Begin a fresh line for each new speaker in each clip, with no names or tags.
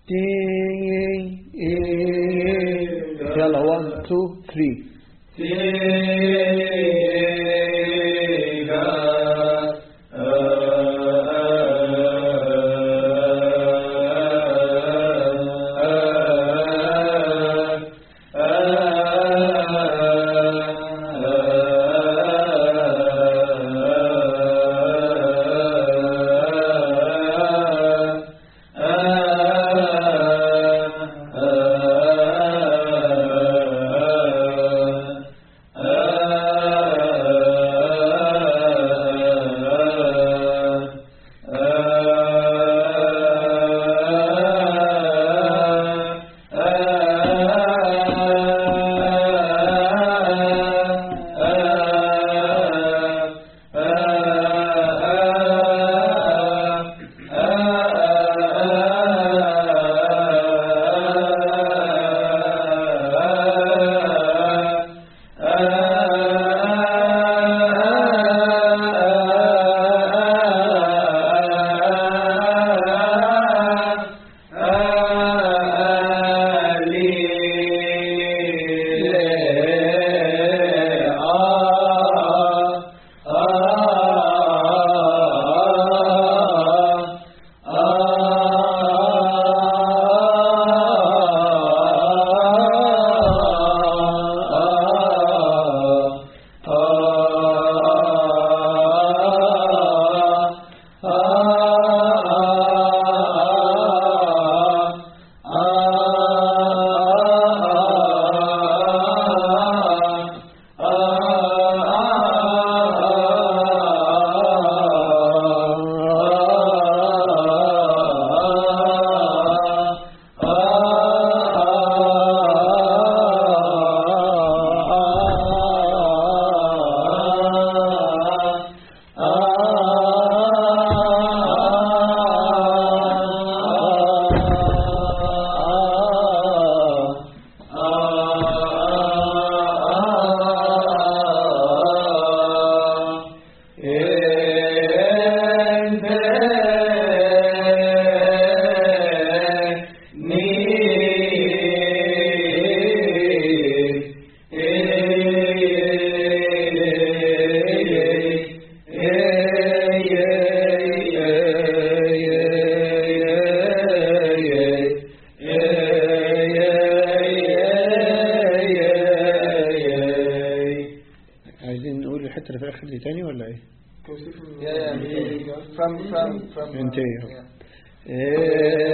تي يلا 1 2 3 عايزين نقول الحتة اللي في الآخر دي تاني ولا إيه؟
Yeah, yeah. From from from. uh,
انتهي.
yeah.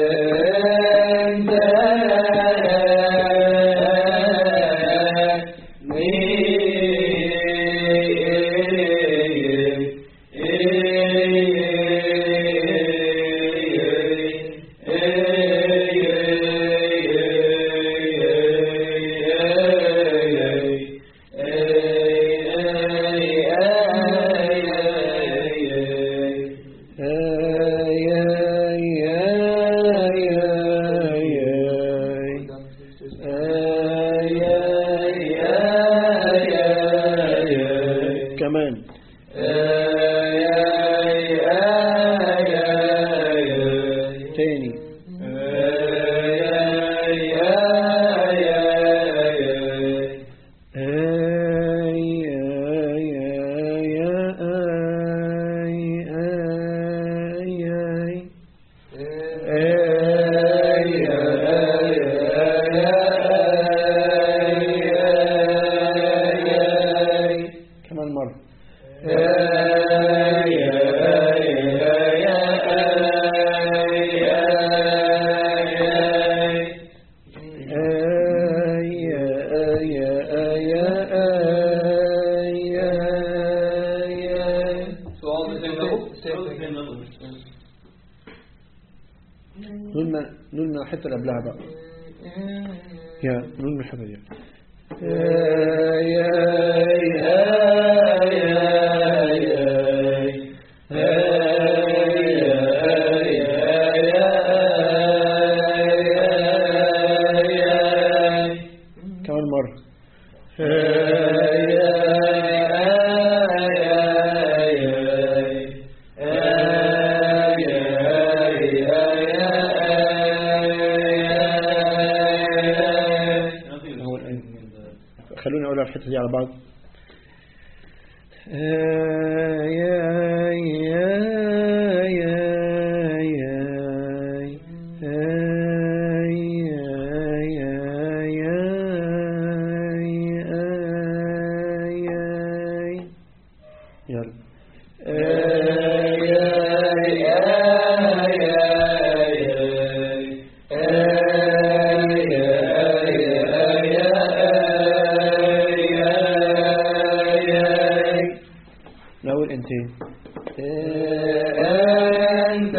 كمان تاني آي آي آي آي آي آي كمان مرة آي آي آي آي آي
So all the same level? Same thing.
نقول ما نقول من الحتة اللي قبلها بقى يا نقول من الحتة دي آي آي آي آي آي كمان مرة بقى الحتة دي على بعض آه، يا يا يا يا آه، يا يا يا يا يلا آه، يا نقول انتين
أنت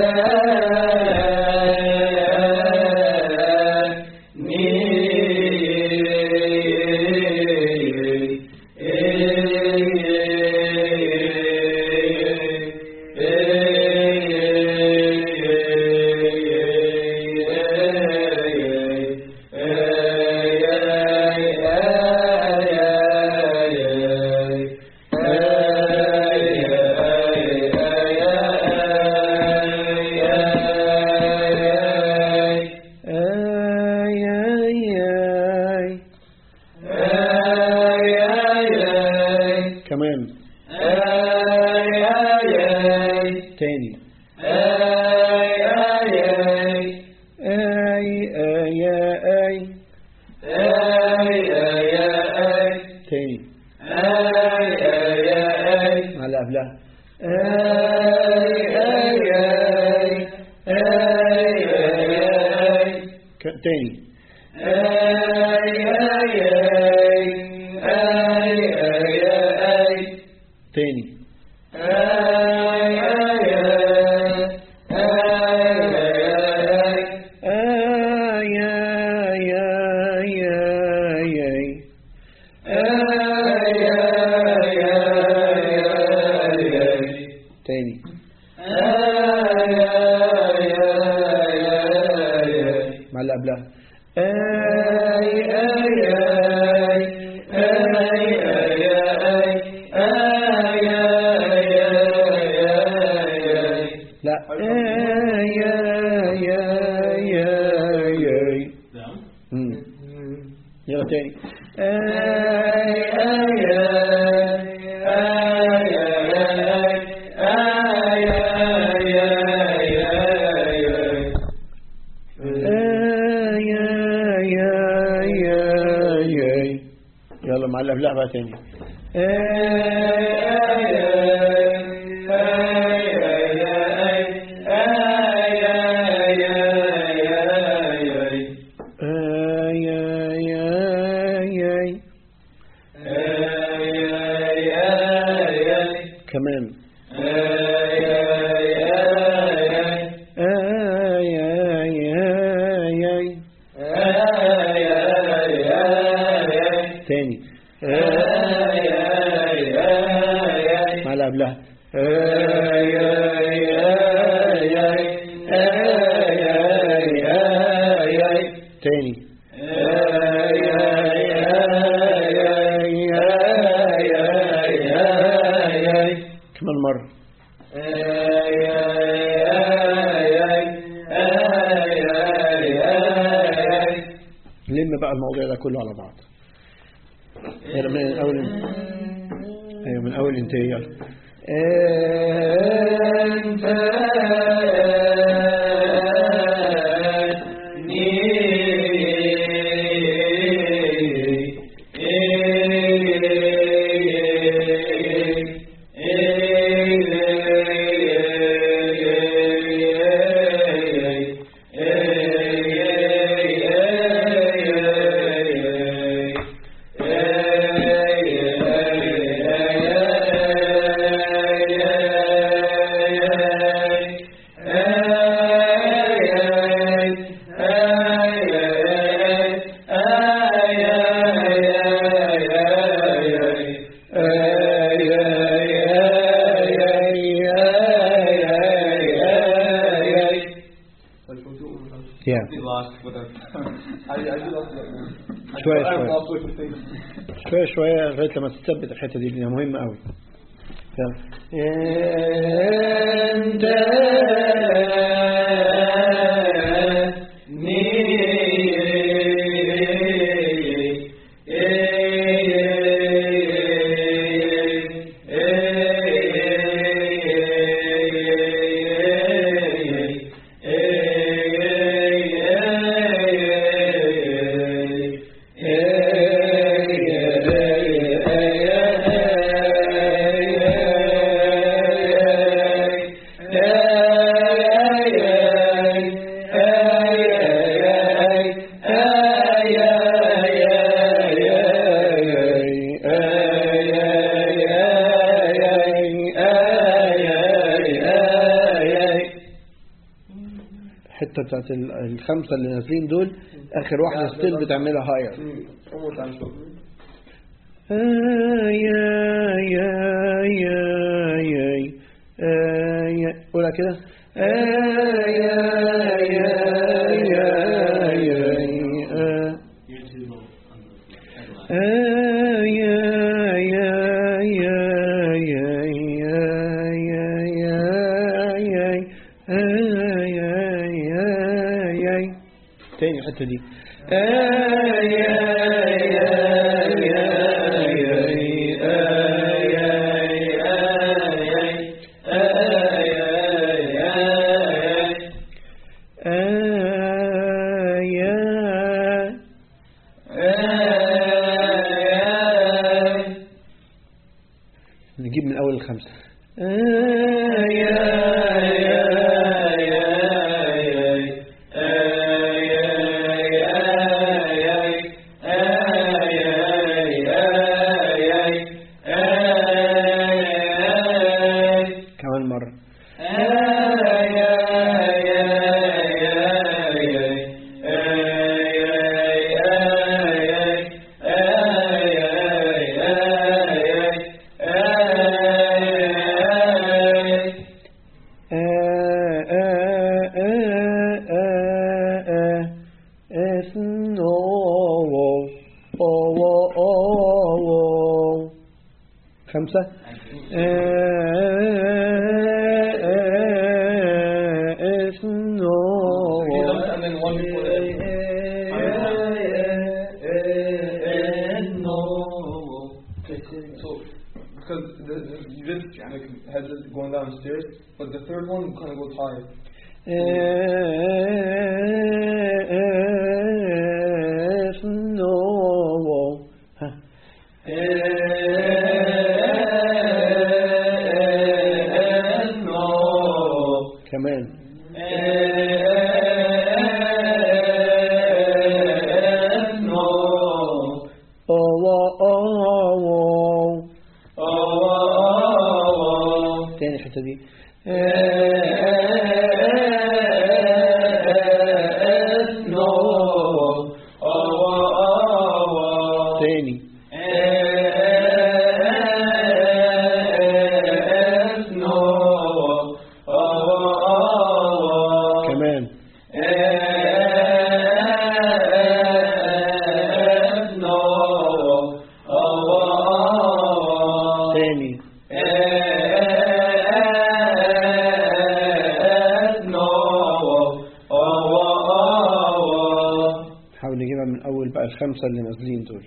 آي آي آي كمان تاني آي آي آي تاني على قبلها ك- تاني تاني آي آي آي آي آي تاني مع اللي قبلها آي آي آي لا آي آي آي آي آي مم. يلا تاني آي آي آي آي آي آي آي يلا مع اللي قبلها بقى تاني آي آي آي آي كمان آي آي آي آي تاني مع اللي قبلها آي آي آي آي آي آي آي تاني آي آي آي آي آي آي آي آي كمان مرة لم بقى الموضوع ده كله على بعض يلا من أول أيوة من أول انت يلا أنت Yeah.
lost with a. I, I do lost that.
شوية
I'm
شوية
lost with the thing.
شوية شوية لغاية لما تثبت الحتة دي لأنها مهمة أوي يلا أنت الحتة بتاعت ال- الخمسة اللي نازلين دول آخر واحدة ستيل بتعملها هاير
One more time, so.
يا يا يا يا يا قولها كده يا يا يا يا يا
You're too low on the headline.
يا يا يا يا يا يا يا يا تاني الحتة دي نجيب من أول الخمسة كمان مرة خمسة
And then one before that. So, because the, the, you just like had this going down the stairs, but the third one kind of goes high.
كمان تاني الحتة دي تاني كمان تاني نحاول نجيبها من أول بقى الخمسة اللي نازلين دول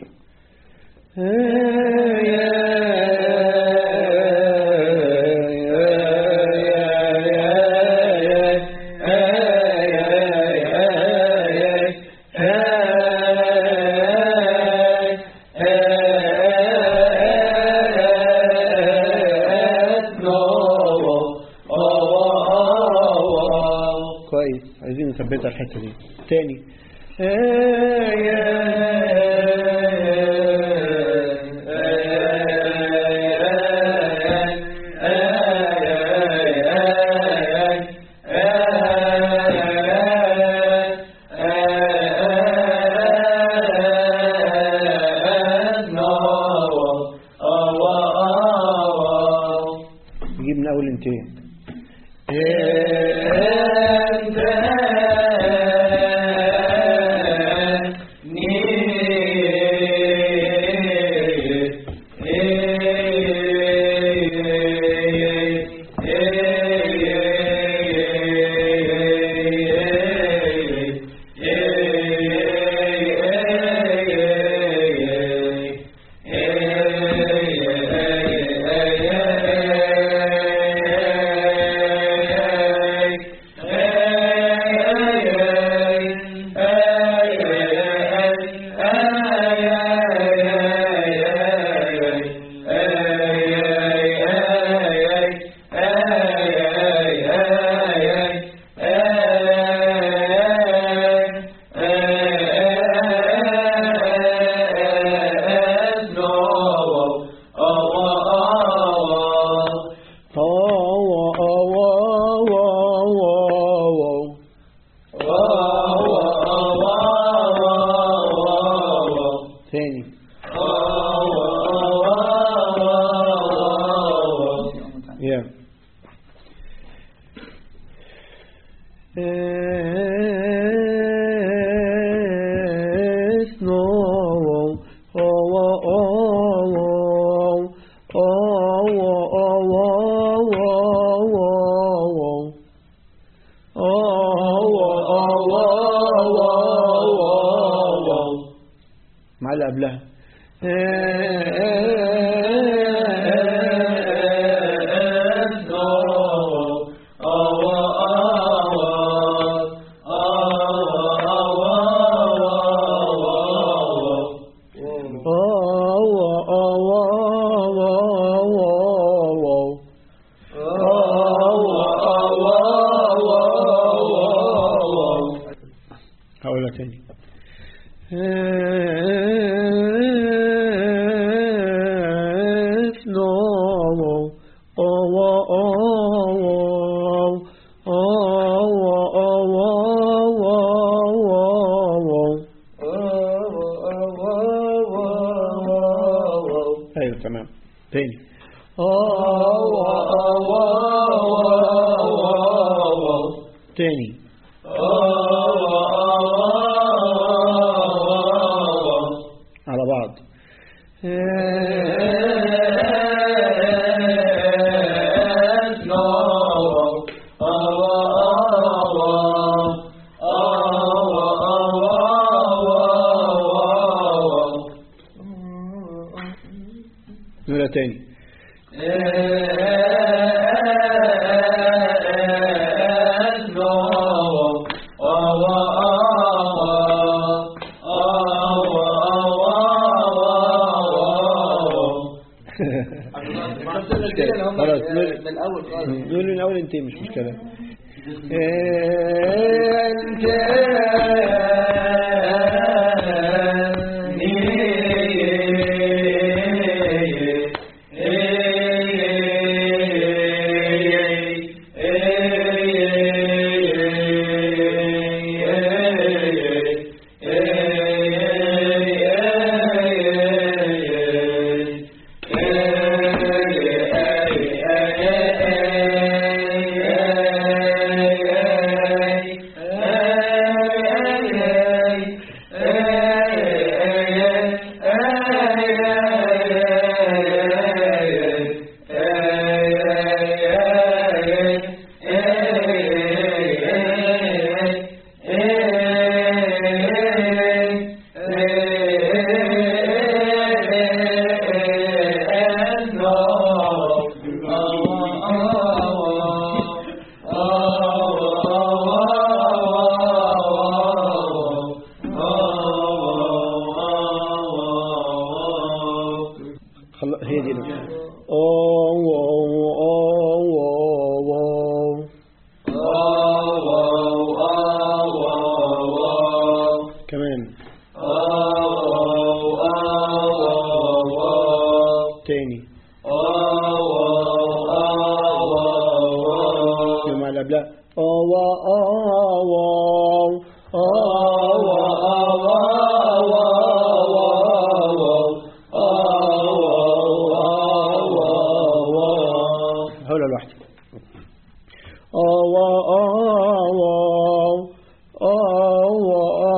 كويس عايزين نثبتها الحتة دي تاني نجيب من أول انتين
And
مع اللي قبلها هقولها تاني ايوه تمام تاني تاني على بعض نقولها تاني خلاص نقول-
من الأول خالص
نقول من الأول انتهي مش مشكلة انت خل- هي دي اللي- أو أو أو أو أو. كمان تاني يوم على قبلها أو أو أو أو هقولها لوحدي أو أو أو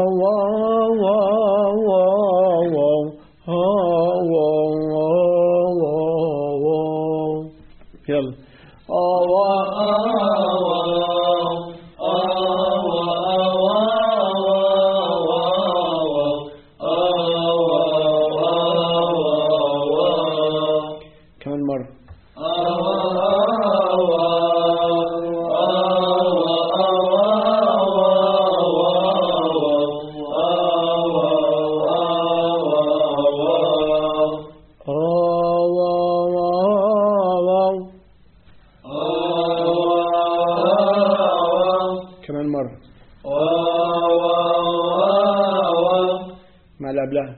يلا كمان مرة كمان مرة مع اللي قبلها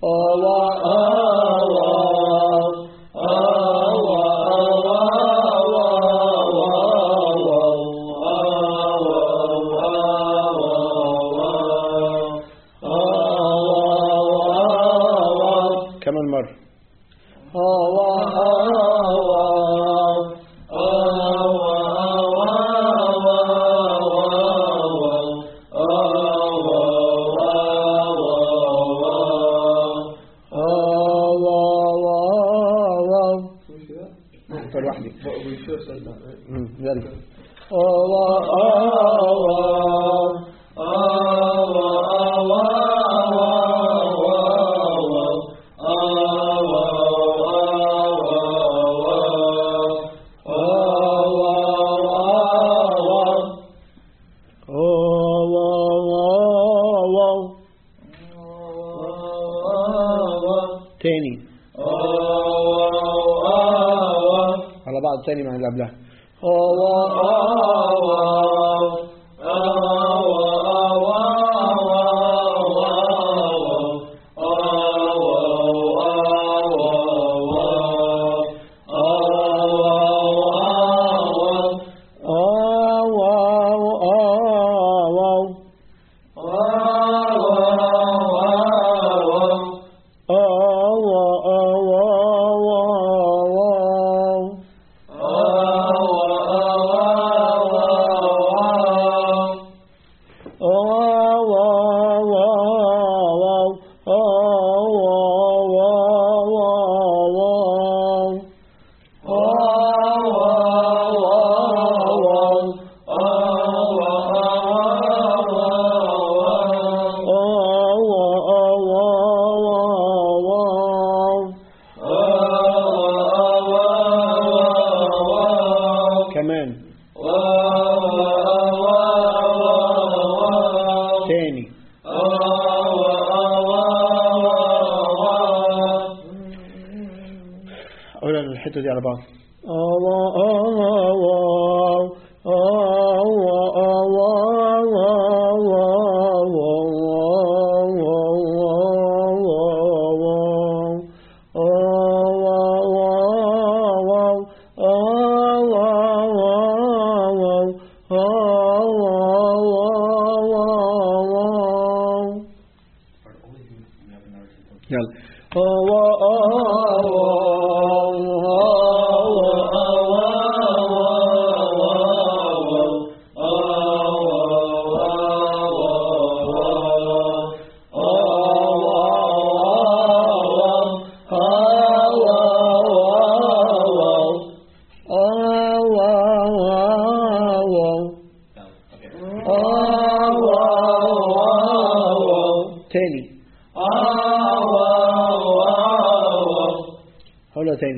كمان مرة انت لوحدك
We should have said that, right?
مم، يلا تاني على بعض تاني مع اللي قبلها كمان تاني أقول الحتة دي على بعض يلا تاني هقولها تاني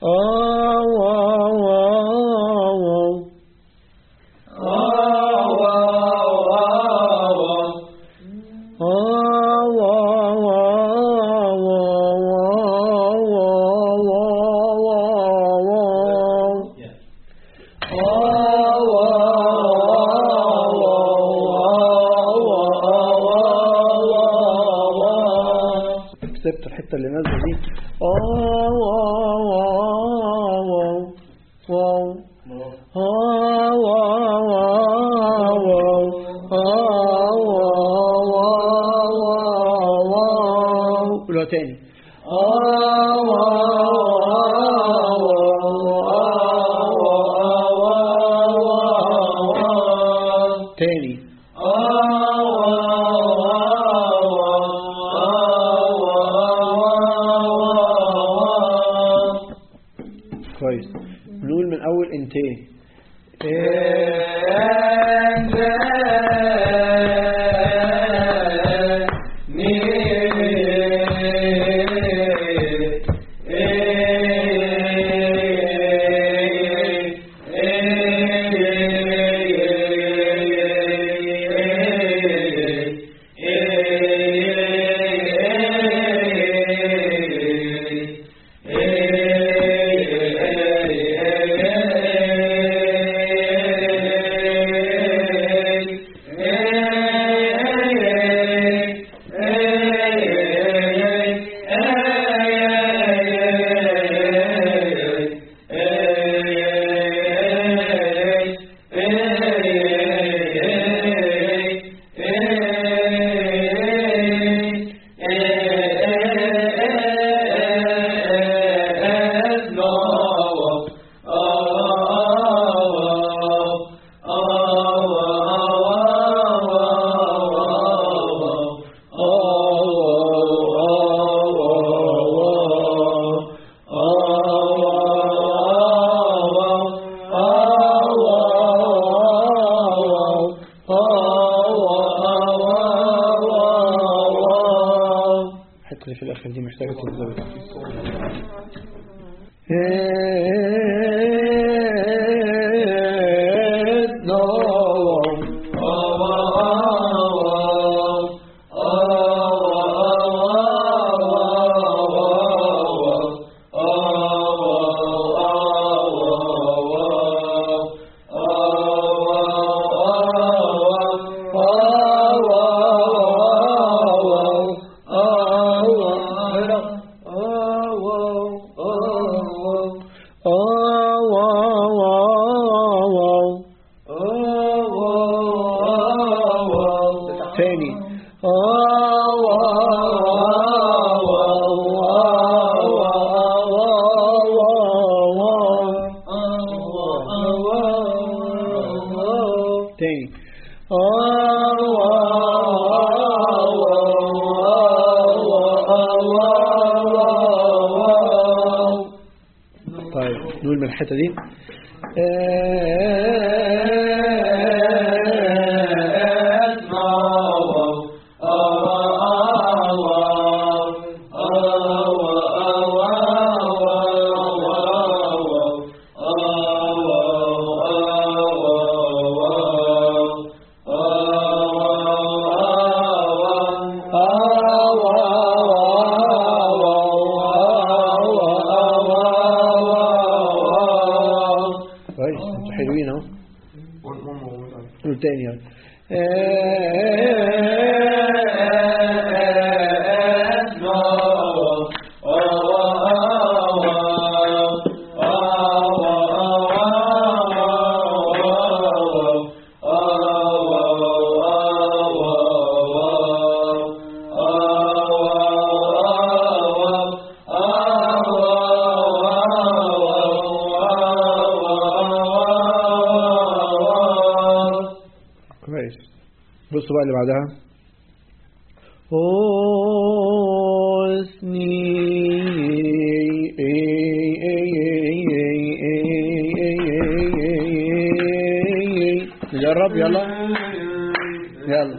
Yeah.
كتبت الحتة اللي نازلة دي آه واو واو واو واو آه واو واو واو آه واو واو واو قولها تاني آه واو واو تاني كويس نقول من أول انتهي الحتة اللي في الآخر دي محتاجة تتزود تاني طيب نقول من الحتة دي كويس انتوا حلوين اهو
One, one more, one more time.
قول تاني يلا كويس بصوا بقى اللي بعدها حسني نجرب يلا يلا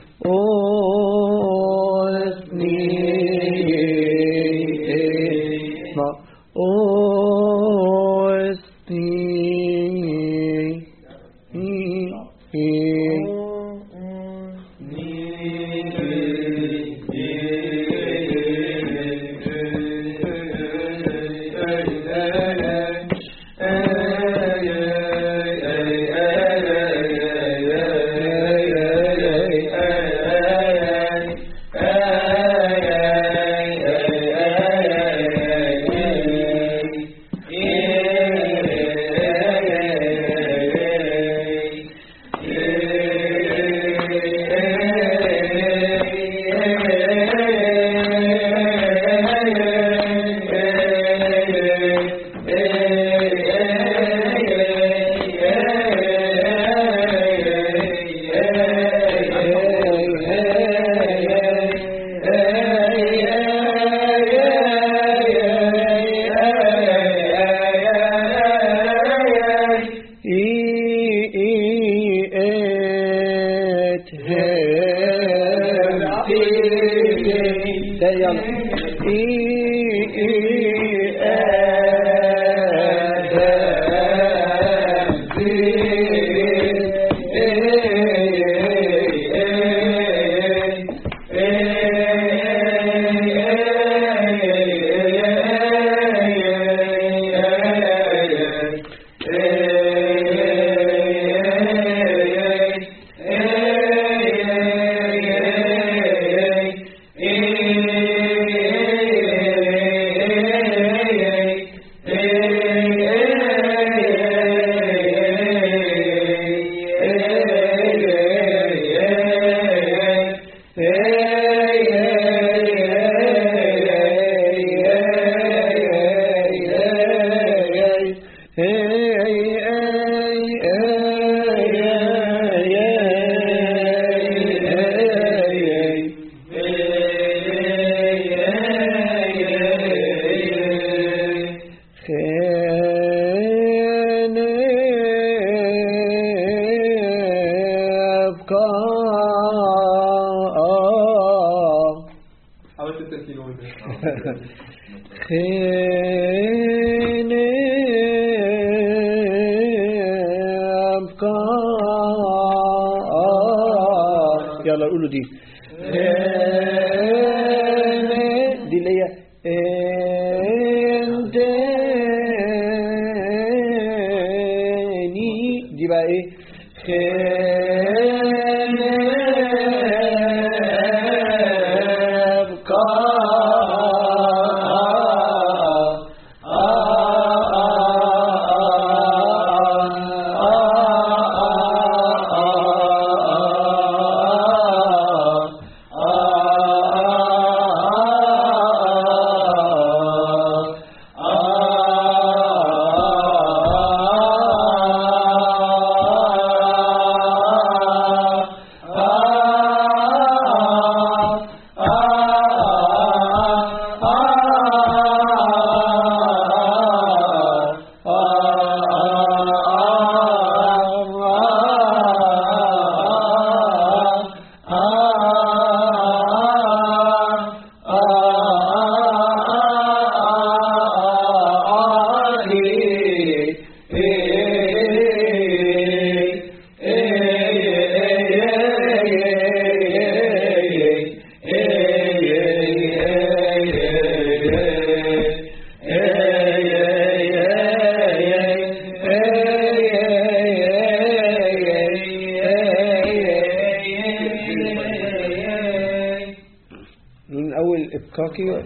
حسني اسمع
حاولت التركيب هو
يلا قولوا دي دي اللي هي انتني دي بقى ايه نون أول إبقاقي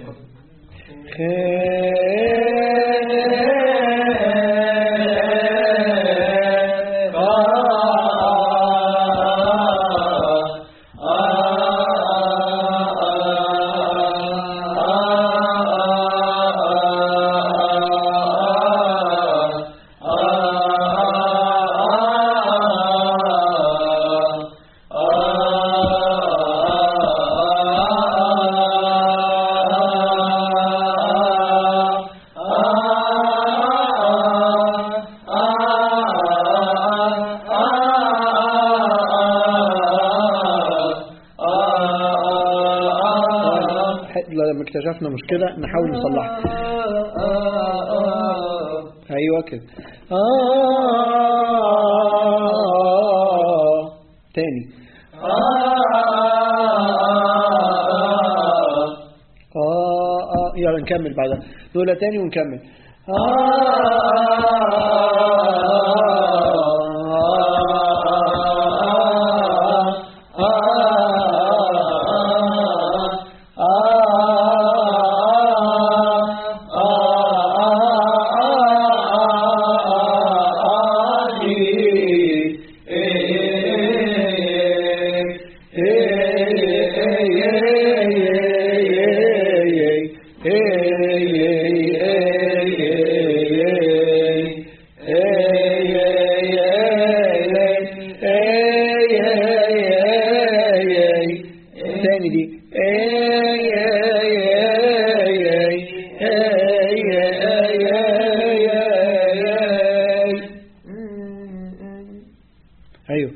لما اكتشفنا مشكلة نحاول نصلحها أيوة كده آه تاني آه آه يلا نكمل بعدها نقولها تاني ونكمل تاني دي ايوه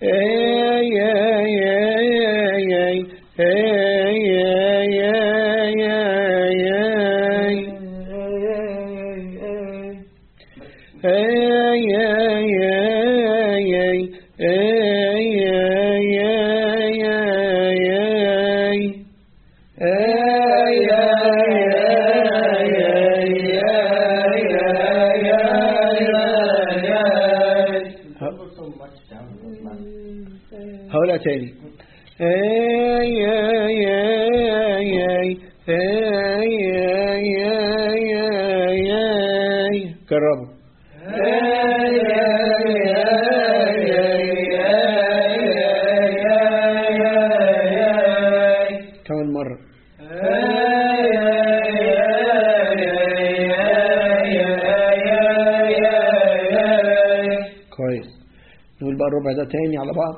so much down in those lines.
هقولها تاني اي اي اي اي اي اي اي اي اي جربوا كمان مرة كويس نقول بقى الربع ده تاني على بعض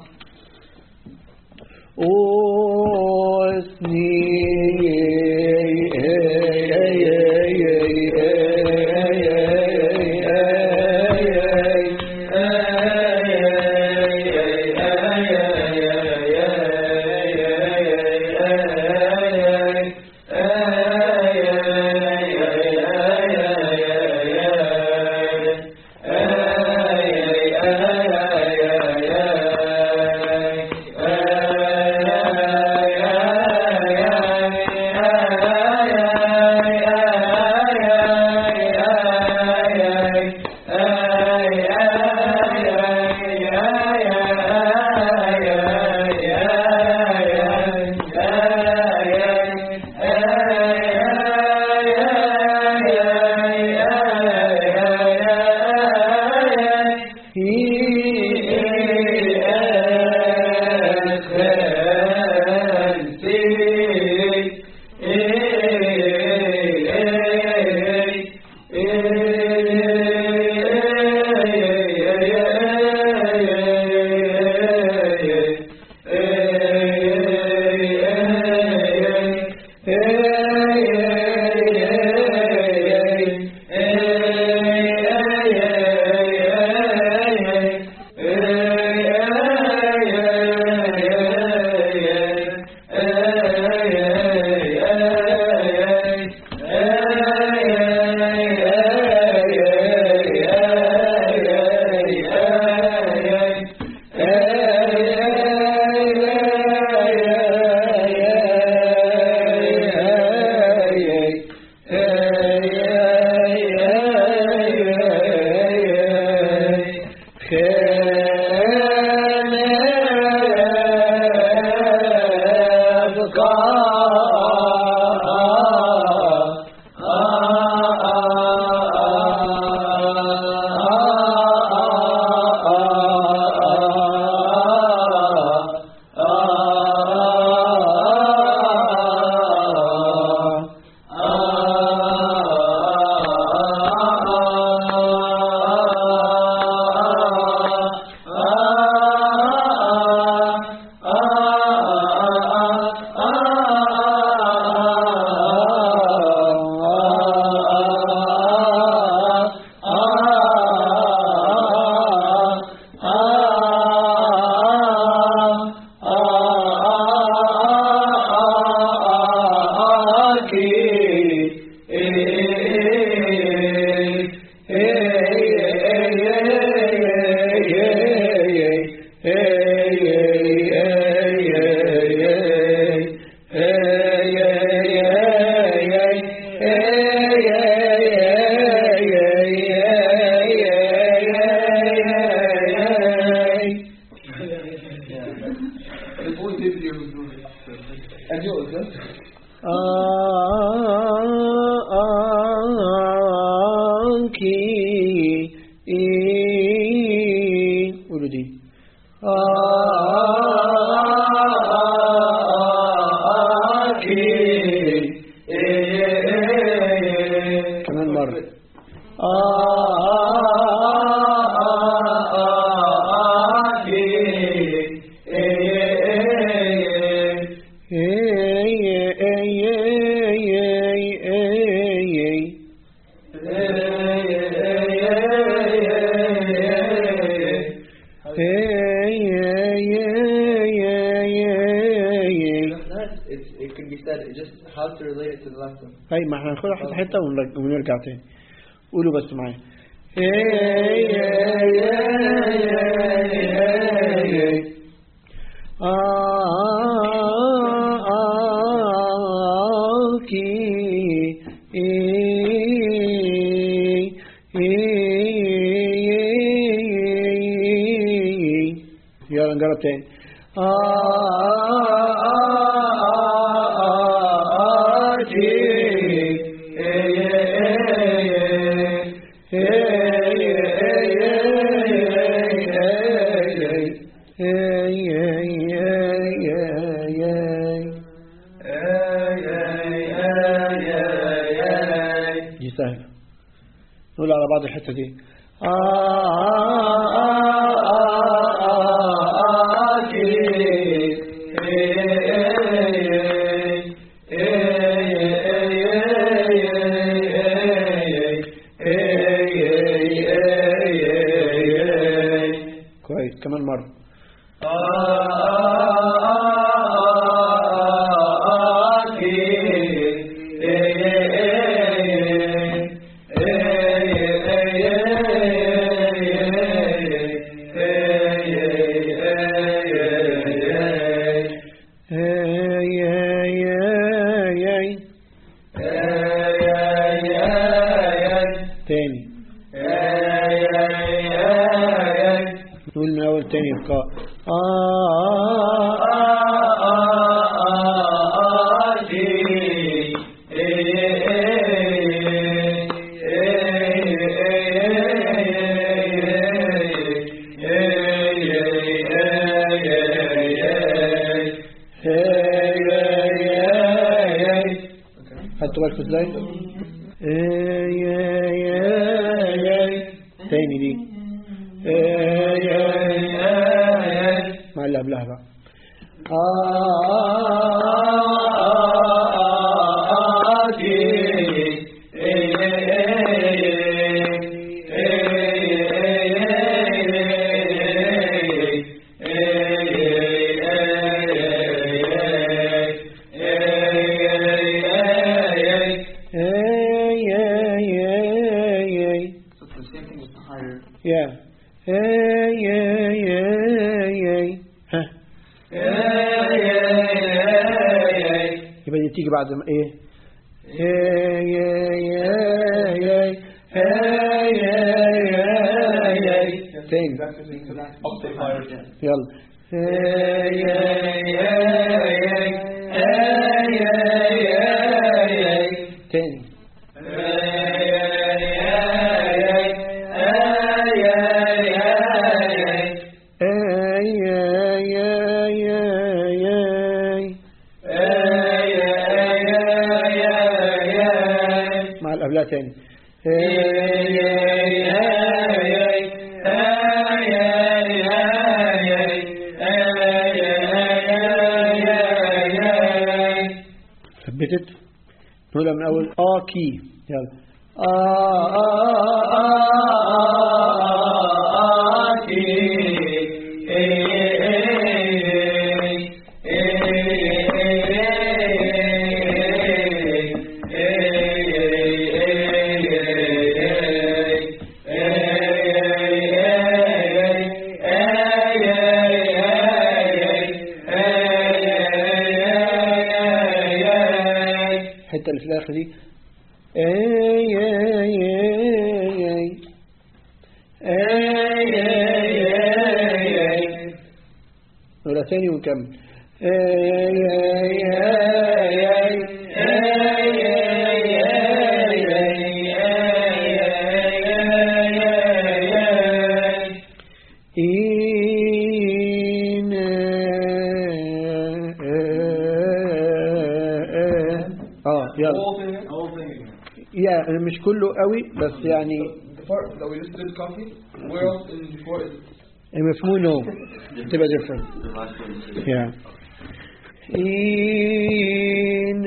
أجل قلت
آنكي قولوا دي كمان مرة
That it's, it can be said. It just how to relate it to the last one.
طيب ما احنا هناخدها حتة حتة ونرج- ونرجع تاني قولوا بس معايا يلا نجرب تاني دي سهلة نقول على بعض الحتة دي كويس كمان مرة تاني نقول من أول تاني القاء خدتوا بالكم ازاي؟ تاني دي مع اللي قبلها بقى
So it's the same thing with the higher.
يا ها يبقى دي تيجي بعد ما ايه تاني
Octave higher.
يلا تاني مع الأبلاء تاني ثبتت نقولها من أول آ كي يلا آ آ آ آ كي الحتة اللي في الآخر دي اي اي اي اي اي اي اي اي نقولها تاني ونكمل اي اي اي
The
يلا
whole thing.
The whole thing again.
يا مش كله قوي بس يعني
The part that we just did copy. Where else in before is
مفهوم نو تبقى different
The last one is
Yeah. إن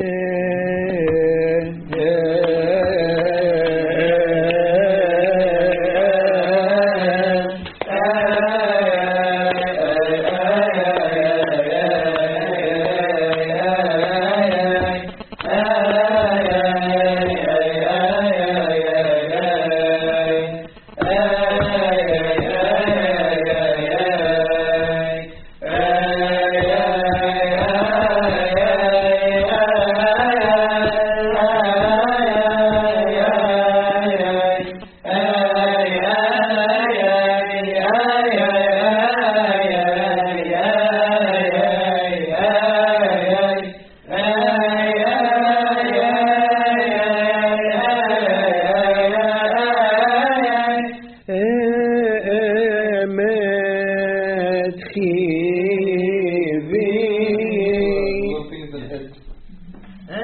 little things that hit.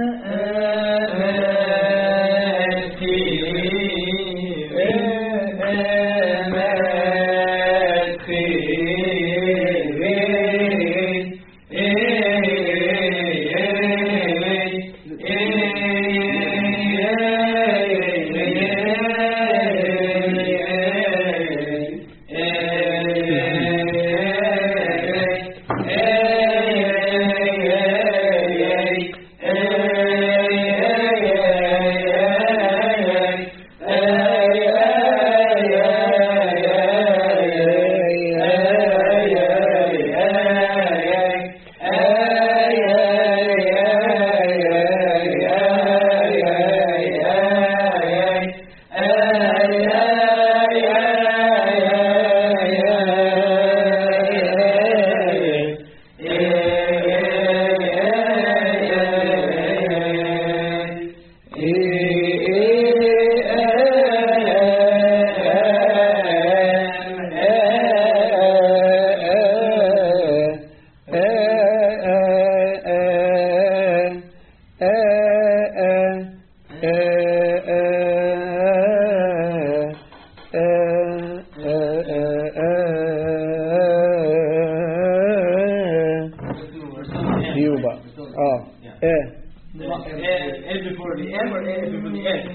ديو بقى اه ايه
A before the M or A before the S?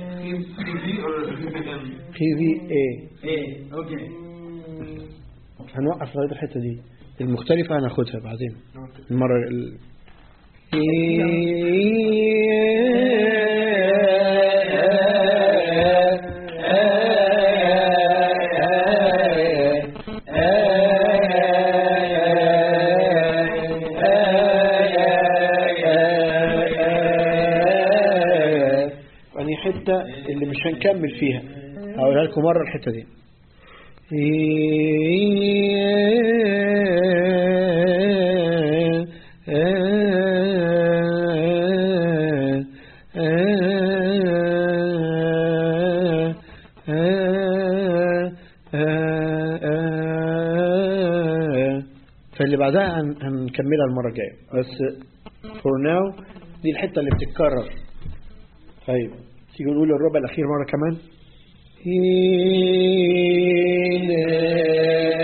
في في ايه
A. Okay.
هنوقف لغايه الحته دي المختلفه هناخدها بعدين المره ال... يعني حته اللي مش هنكمل فيها هقولها لكم مره الحته دي فاللي بعدها هن- هنكملها المرة الجاية بس for now دي الحتة اللي بتتكرر طيب تيجي نقول الربع الأخير مرة كمان